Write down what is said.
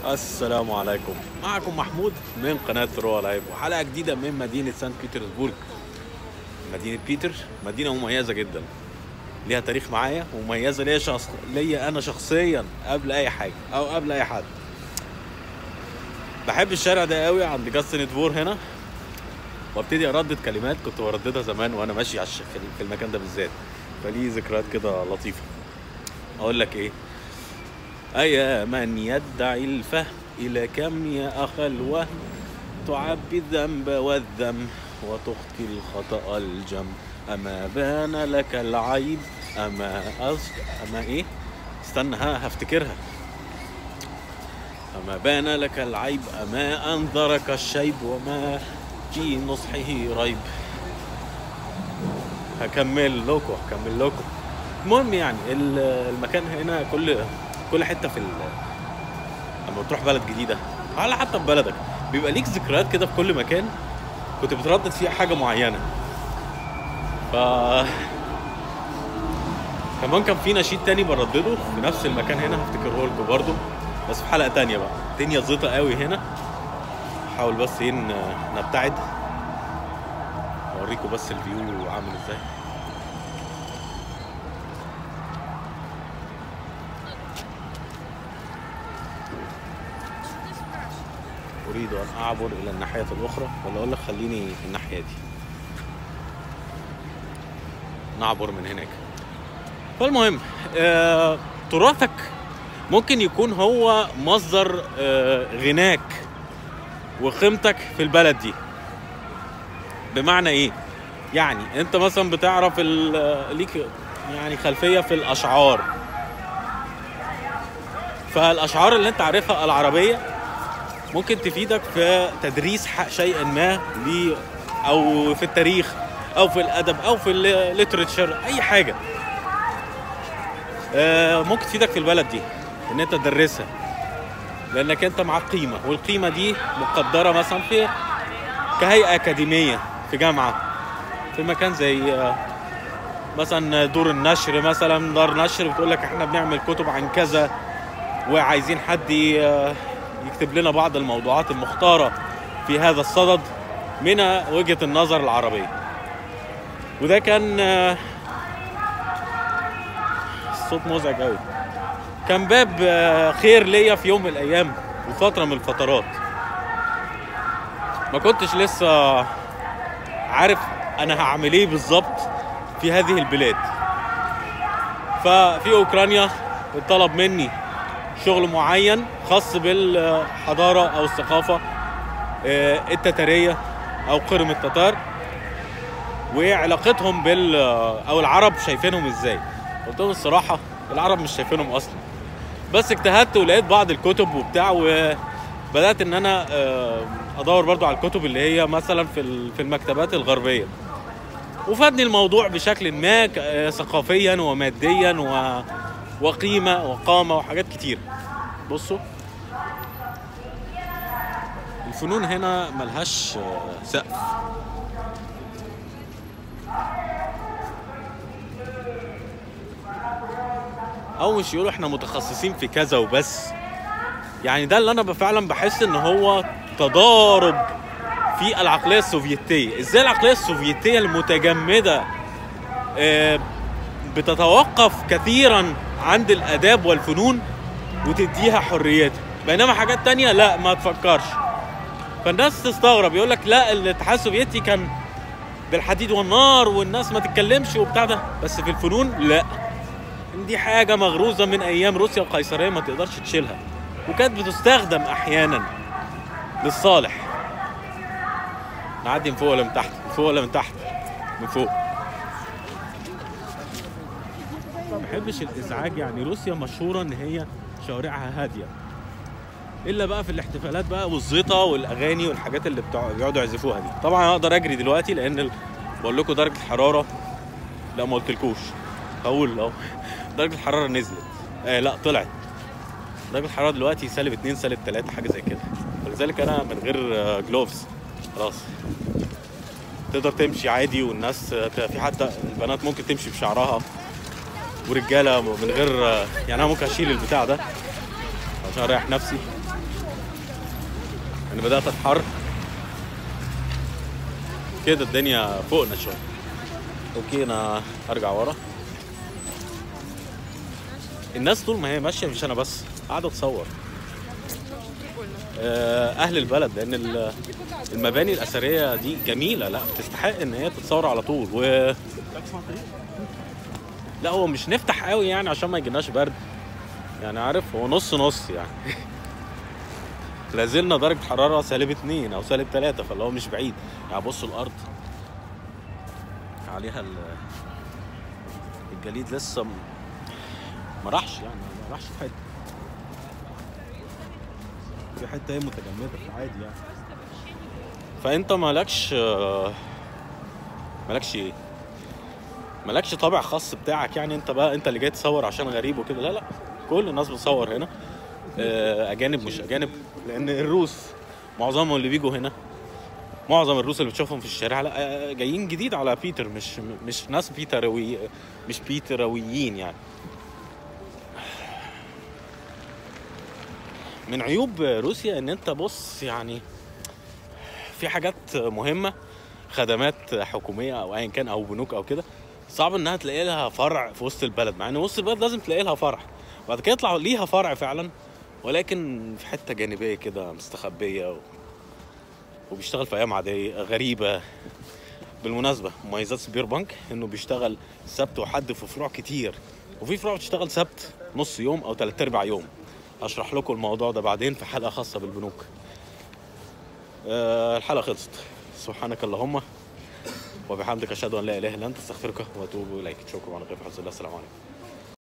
السلام عليكم معكم محمود من قناة روا لايف وحلقة جديدة من مدينة سانت بيترسبورغ مدينة بيتر مدينة مميزة جدا ليها تاريخ معايا ومميزة ليا شخص ليا أنا شخصيا قبل أي حاجة أو قبل أي حد بحب الشارع ده قوي عند جاستن فور هنا وابتدي اردد كلمات كنت برددها زمان وانا ماشي على الش- في في المكان ده بالذات فليه ذكريات كده لطيفه اقول لك ايه أيا من يدعي الفهم إلى كم يا أخ الوهم تعبي الذنب والذم وتخطي الخطأ الجم أما بان لك العيب أما أص... أما إيه استنى ها هفتكرها أما بان لك العيب أما أنذرك الشيب وما في نصحه ريب هكمل لكم هكمل لكم المهم يعني ال- المكان هنا كل كل حته في ال... لما بتروح بلد جديده على حتى في بلدك بيبقى ليك ذكريات كده في كل مكان كنت بتردد فيها حاجه معينه ف كمان كان في نشيد تاني بردده في نفس المكان هنا هفتكره لكم برضه بس في حلقه تانية بقى الدنيا زيطه قوي هنا حاول بس ايه ن- نبتعد اوريكم بس الفيو عامل ازاي اريد ان اعبر الى الناحيه الاخرى ولا اقول لك خليني في الناحيه دي نعبر من هناك فالمهم آه، تراثك ممكن يكون هو مصدر آه، غناك وقيمتك في البلد دي بمعنى ايه يعني انت مثلا بتعرف ال- ليك يعني خلفيه في الاشعار فالاشعار اللي انت عارفها العربيه ممكن تفيدك في تدريس ح- شيء ما ل او في التاريخ او في الادب او في الليترشر اي حاجه آه، ممكن تفيدك في البلد دي ان انت تدرسها لانك انت معاك قيمه والقيمه دي مقدره مثلا في كهيئه اكاديميه في جامعه في مكان زي آه، مثلا دور النشر مثلا دار نشر بتقول لك احنا بنعمل كتب عن كذا وعايزين حد ي- يكتب لنا بعض الموضوعات المختاره في هذا الصدد من وجهه النظر العربيه وده كان آه، الصوت مزعج قوي كان باب آه، خير ليا في يوم من الايام وفتره من الفترات ما كنتش لسه عارف انا هعمل ايه بالظبط في هذه البلاد ففي اوكرانيا اتطلب مني شغل معين خاص بالحضاره او الثقافه آه، التتاريه او قرم التتار وعلاقتهم بال او العرب شايفينهم ازاي قلت لهم الصراحه العرب مش شايفينهم اصلا بس اجتهدت ولقيت بعض الكتب وبتاع وبدات ان انا آه، ادور برضو على الكتب اللي هي مثلا في ال- في المكتبات الغربيه وفادني الموضوع بشكل ما ك- آه، ثقافيا وماديا و... وقيمه وقامه وحاجات كتير بصوا الفنون هنا ملهاش آه، سقف او مش يقولوا احنا متخصصين في كذا وبس يعني ده اللي انا فعلا بحس ان هو تضارب في العقليه السوفيتيه ازاي العقليه السوفيتيه المتجمده آه، بتتوقف كثيرا عند الاداب والفنون وتديها حريتها بينما حاجات تانية لا ما تفكرش فالناس تستغرب يقول لك لا الاتحاد السوفيتي كان بالحديد والنار والناس ما تتكلمش وبتاع ده بس في الفنون لا دي حاجه مغروزه من ايام روسيا القيصريه ما تقدرش تشيلها وكانت بتستخدم احيانا للصالح نعدي من فوق ولا من تحت من فوق ولا من تحت من فوق ما بحبش الازعاج يعني روسيا مشهوره ان هي شوارعها هاديه الا بقى في الاحتفالات بقى والزيطه والاغاني والحاجات اللي بتوع- بيقعدوا يعزفوها دي طبعا اقدر اجري دلوقتي لان ال- بقول لكم درجه الحراره لا ما قلتلكوش هقول اهو درجه الحراره نزلت آه لا طلعت درجه الحراره دلوقتي سالب 2 سالب 3 حاجه زي كده ولذلك انا من غير جلوفز خلاص تقدر تمشي عادي والناس آه، في حتى البنات ممكن تمشي بشعرها ورجاله من غير آه، يعني انا ممكن اشيل البتاع ده عشان اريح نفسي انا بدات اتحر كده الدنيا فوقنا شويه اوكي انا ارجع ورا الناس طول ما هي ماشيه مش انا بس قاعده تصور آه، اهل البلد لان ال- المباني الاثريه دي جميله لا تستحق ان هي تتصور على طول و لا هو مش نفتح قوي يعني عشان ما يجيناش برد يعني عارف هو نص نص يعني لازلنا درجة حرارة سالب اتنين أو سالب تلاتة فاللي هو مش بعيد يعني بصوا الأرض عليها ال- الجليد لسه م- ما راحش يعني ما راحش في حتة في حتة هي متجمدة عادي يعني فأنت مالكش آه، مالكش إيه مالكش طابع خاص بتاعك يعني انت بقى انت اللي جاي تصور عشان غريب وكده لا لا كل الناس بتصور هنا آه، اجانب مش اجانب لان الروس معظمهم اللي بيجوا هنا معظم الروس اللي بتشوفهم في الشارع لا آه، جايين جديد على بيتر مش مش ناس بيتروي مش بيترويين يعني من عيوب روسيا ان انت بص يعني في حاجات مهمه خدمات حكوميه او ايا كان او بنوك او كده صعب انها تلاقي لها فرع في وسط البلد مع ان وسط البلد لازم تلاقي لها فرع بعد كده يطلع ليها فرع فعلا ولكن في حته جانبيه كده مستخبيه و... وبيشتغل في ايام عاديه غريبه بالمناسبه مميزات سبير بنك انه بيشتغل سبت وحد في فروع كتير وفي فروع بتشتغل سبت نص يوم او تلات ارباع يوم هشرح لكم الموضوع ده بعدين في حلقه خاصه بالبنوك آه، الحلقه خلصت سبحانك اللهم وبحمدك اشهد ان لا اله الا انت استغفرك واتوب اليك شكرا على خير حفظ الله السلام عليكم